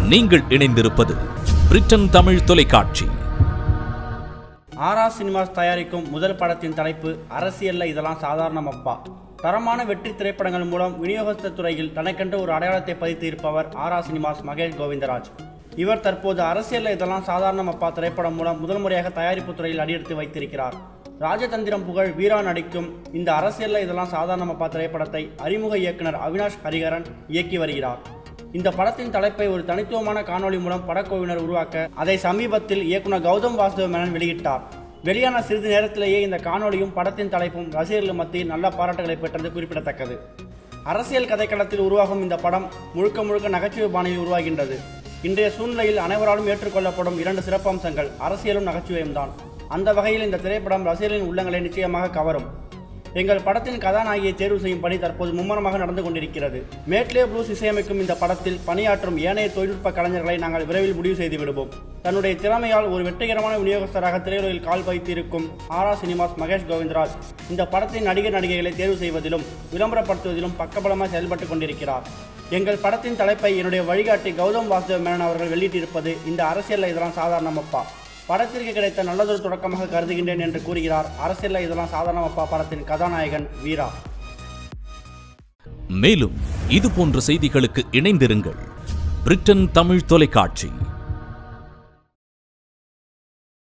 நீங்கள் இணைந்திருப்பது பிரிட்டன் தமிழ் தொலைக்காட்சி ஆரா சினிமாஸ் தயாரிக்கும் முதல் படத்தின் தலைப்பு அரசியல்ல இதெல்லாம் சாதாரணமப்பா தரமான வெற்றி திரைப்படங்கள் மூலம் விநியோகஸ்த துறையில் தனக்கென்று ஒரு அடையாளத்தை பதித்து இருப்பவர் ஆரா சினிமாஸ் மகேஷ் கோவிந்தராஜ் இவர் தற்போது அரசியல்ல இதெல்லாம் சாதாரணமப்பா திரைப்படம் மூலம் முதல் முறையாக தயாரிப்பு துறையில் அடியெடுத்து வைத்திருக்கிறார் ராஜதந்திரம் புகழ் வீரா நடிக்கும் இந்த அரசியல்ல இதெல்லாம் சாதாரணமப்பா திரைப்படத்தை அறிமுக இயக்குனர் அவினாஷ் ஹரிகரன் இயக்கி வருகிறார் இந்த படத்தின் தலைப்பை ஒரு தனித்துவமான காணொளி மூலம் படக்குழுவினர் உருவாக்க அதை சமீபத்தில் இயக்குனர் கௌதம் வாசுதேவ மேனன் வெளியிட்டார் வெளியான சிறிது நேரத்திலேயே இந்த காணொளியும் படத்தின் தலைப்பும் ரசிகர்கள் மத்தியில் நல்ல பாராட்டுகளை பெற்றது குறிப்பிடத்தக்கது அரசியல் கதைக்களத்தில் உருவாகும் இந்த படம் முழுக்க முழுக்க நகைச்சுவை பாணியில் உருவாகின்றது இன்றைய சூழ்நிலையில் அனைவராலும் ஏற்றுக்கொள்ளப்படும் இரண்டு சிறப்பம்சங்கள் அரசியலும் நகைச்சுவையும் தான் அந்த வகையில் இந்த திரைப்படம் ரசிகர்களின் உள்ளங்களை நிச்சயமாக கவரும் எங்கள் படத்தின் கதாநாயகியை தேர்வு செய்யும் பணி தற்போது மும்முரமாக நடந்து கொண்டிருக்கிறது மேட்லே ப்ளூஸ் இசையமைக்கும் இந்த படத்தில் பணியாற்றும் ஏனைய தொழில்நுட்ப கலைஞர்களை நாங்கள் விரைவில் முடிவு செய்து விடுவோம் தன்னுடைய திறமையால் ஒரு வெற்றிகரமான விநியோகஸ்தராக திரையுலகில் கால் வைத்திருக்கும் ஆரா சினிமாஸ் மகேஷ் கோவிந்தராஜ் இந்த படத்தின் நடிகர் நடிகைகளை தேர்வு செய்வதிலும் விளம்பரப்படுத்துவதிலும் பக்கபலமாக செயல்பட்டு கொண்டிருக்கிறார் எங்கள் படத்தின் தலைப்பை என்னுடைய வழிகாட்டி கௌதம் வாசுதேவ் மேனன் அவர்கள் வெளியிட்டிருப்பது இந்த அரசியலில் இதெல்லாம் சாதாரணமப்பா படத்திற்கு கிடைத்த நல்லதொரு தொடக்கமாக கருதுகின்றேன் என்று கூறுகிறார் அரசியலில் இதெல்லாம் சாதாரணமப்பா படத்தின் கதாநாயகன் வீரா மேலும் இது போன்ற செய்திகளுக்கு இணைந்திருங்கள் பிரிட்டன் தமிழ் தொலைக்காட்சி